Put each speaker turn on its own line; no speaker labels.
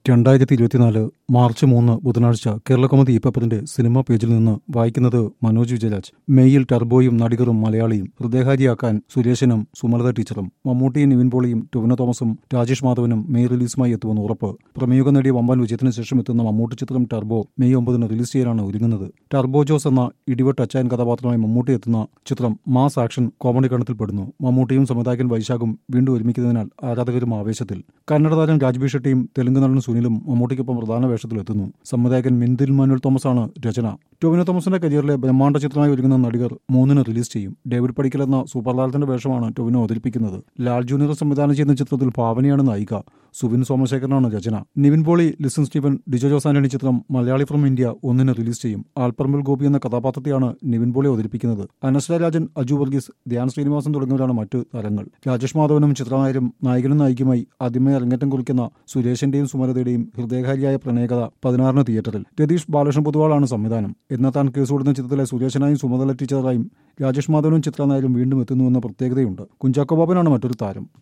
രണ്ടായിരത്തി ഇരുപത്തിനാല് മാർച്ച് മൂന്ന് ബുധനാഴ്ച കേരളകൗമുദി ഇപ്പപ്പറിന്റെ സിനിമാ പേജിൽ നിന്ന് വായിക്കുന്നത് മനോജ് വിജയരാജ് മെയ്യിൽ ടർബോയും നടികറും മലയാളിയും ഹൃദയഹാരിയാക്കാൻ സുരേഷനും സുമലത ടീച്ചറും മമ്മൂട്ടിയും നിവിൻ പോളിയും ടൊവിനോ തോമസും രാജേഷ് മാധവനും മെയ് റിലീസുമായി എത്തുമെന്ന് ഉറപ്പ് പ്രമേയുക നേടിയ വമ്പാൻ വിജയത്തിന് ശേഷം എത്തുന്ന മമ്മൂട്ടി ചിത്രം ടർബോ മെയ് ഒമ്പതിന് റിലീസ് ചെയ്യാനാണ് ഒരുങ്ങുന്നത് ടർബോ ജോസ് എന്ന ഇടിവെട്ട് അച്ചായൻ കഥാപാത്രമായി മമ്മൂട്ടി എത്തുന്ന ചിത്രം മാസ് ആക്ഷൻ കോമഡി ഗണത്തിൽപ്പെടുന്നു മമ്മൂട്ടിയും സംവിധായകൻ വൈശാഖും വീണ്ടും ഒരുമിക്കുന്നതിനാൽ ആരാധകരും ആവേശത്തിൽ കന്നഡ താരം രാജ്ബി ഷെട്ടിയും തെലുങ്ക് നടൻ സുനിലും മമ്മൂട്ടിക്കൊപ്പം പ്രധാന വേഷത്തിലെത്തുന്നു സംവിധായകൻ മിന്തിൽ മാനുവൽ തോമസ് ആണ് രചന ടോവിനോ തോമസിന്റെ കരിയറിലെ ബ്രഹ്മാണ്ഡ ചിത്രമായി ഒരുങ്ങുന്ന നടികർ മൂന്നിന് റിലീസ് ചെയ്യും ഡേവിഡ് പടിക്കൽ എന്ന സൂപ്പർ ലാലത്തിന്റെ വേഷമാണ് ടൊവിനോ അവതരിപ്പിക്കുന്നത് ലാൽ ജൂനിയർ സംവിധാനം ചെയ്യുന്ന ചിത്രത്തിൽ ഭാവനയാണ് നായിക സുബിൻ സോമശേഖരനാണ് രചന നിവിൻ പോളി ലിസൺ സ്റ്റീവൻ ഡിജോ ജോസ് ആന്റണി ചിത്രം മലയാളി ഫ്രം ഇന്ത്യ ഒന്നിന് റിലീസ് ചെയ്യും ആൽപ്പർമിൽ ഗോപി എന്ന കഥാപാത്രത്തെയാണ് നിവിൻ പോളി അവതരിപ്പിക്കുന്നത് അനശ്വര രാജൻ അജു വർഗീസ് ധ്യാൻ ശ്രീനിവാസൻ തുടങ്ങിയവരാണ് മറ്റു താരങ്ങൾ രാജേഷ് മാധവനും ചിത്രനായരും നായകനും നായികയുമായി ആദ്യമായി അരങ്ങേറ്റം കുറിക്കുന്ന സുരേഷിന്റെയും സുമലതയുടെയും ഹൃദയകാരിയായ പ്രണയകഥ പതിനാറിന് തിയേറ്ററിൽ രതീഷ് ബാലകൃഷ്ണ പൊതുവാളാണ് സംവിധാനം എന്നാൽ താൻ കേസ് കൊടുക്കുന്ന ചിത്രത്തിലെ സുരേഷനായും സുമതല ടീച്ചറായും രാജേഷ് മാധവനും ചിത്രനായരും വീണ്ടും എത്തുന്നുവെന്ന പ്രത്യേകതയുണ്ട് കുഞ്ചാക്കോ ബാബനാണ് മറ്റൊരു താരം